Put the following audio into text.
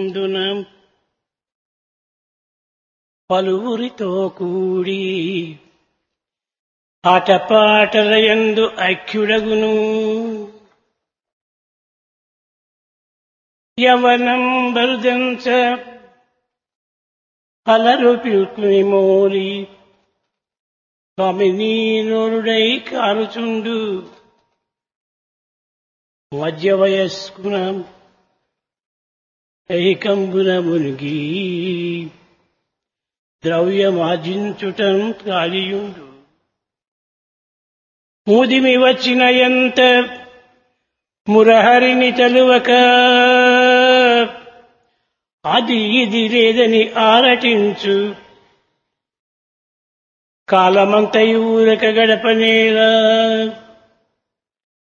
నందున పలువురితో కూడి ఆటపాటల యందు ఐక్యుడగును యవనం బరుదంచ అలరు పిల్కుని మోరి స్వామి నీరుడై కారుచుండు మధ్య వయస్కున ఐకంబున మునిగి ద్రవ్యమార్జించుటం కాలియుండు ముదిమి వచ్చిన ఎంత మురహరిని తలువక అది ఇది లేదని ఆరటించు కాలమంతయు ఊరక గడపనేలా